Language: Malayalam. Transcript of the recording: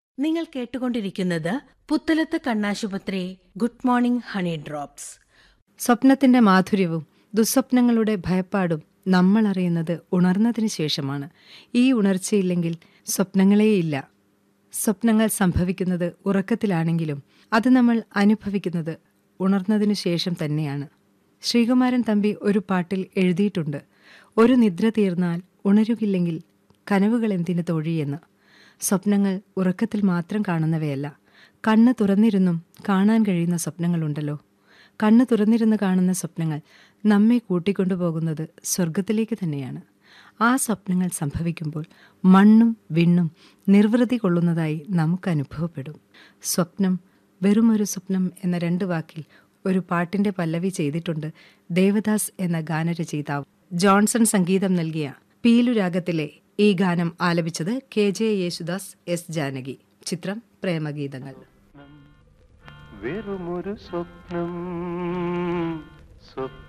നിങ്ങൾ കേട്ടുകൊണ്ടിരിക്കുന്നത് പുത്തലത്ത് കണ്ണാശുപത്രി ഗുഡ് മോർണിംഗ് ഹണി ഡ്രോപ്സ് സ്വപ്നത്തിന്റെ മാധുര്യവും ദുസ്വപ്നങ്ങളുടെ ഭയപ്പാടും നമ്മൾ അറിയുന്നത് ഉണർന്നതിന് ശേഷമാണ് ഈ ഉണർച്ചയില്ലെങ്കിൽ സ്വപ്നങ്ങളേയില്ല സ്വപ്നങ്ങൾ സംഭവിക്കുന്നത് ഉറക്കത്തിലാണെങ്കിലും അത് നമ്മൾ അനുഭവിക്കുന്നത് ഉണർന്നതിനു ശേഷം തന്നെയാണ് ശ്രീകുമാരൻ തമ്പി ഒരു പാട്ടിൽ എഴുതിയിട്ടുണ്ട് ഒരു നിദ്ര തീർന്നാൽ ഉണരുകില്ലെങ്കിൽ കനവുകൾ എന്തിനു തൊഴിയെന്ന് സ്വപ്നങ്ങൾ ഉറക്കത്തിൽ മാത്രം കാണുന്നവയല്ല കണ്ണ് തുറന്നിരുന്നും കാണാൻ കഴിയുന്ന സ്വപ്നങ്ങളുണ്ടല്ലോ കണ്ണ് തുറന്നിരുന്ന് കാണുന്ന സ്വപ്നങ്ങൾ നമ്മെ കൂട്ടിക്കൊണ്ടുപോകുന്നത് സ്വർഗത്തിലേക്ക് തന്നെയാണ് ആ സ്വപ്നങ്ങൾ സംഭവിക്കുമ്പോൾ മണ്ണും വിണ്ണും നിർവൃതി കൊള്ളുന്നതായി നമുക്ക് അനുഭവപ്പെടും സ്വപ്നം വെറുമൊരു സ്വപ്നം എന്ന രണ്ട് വാക്കിൽ ഒരു പാട്ടിന്റെ പല്ലവി ചെയ്തിട്ടുണ്ട് ദേവദാസ് എന്ന ഗാനരചയിതാവ് ജോൺസൺ സംഗീതം നൽകിയ പീലു രാഗത്തിലെ ഈ ഗാനം ആലപിച്ചത് K J Yesudas S Janaki ചിത്രം പ്രേമഗീതങ്ങൾ വെറുമൊരു സ്വപ്നം സ്വപ്നം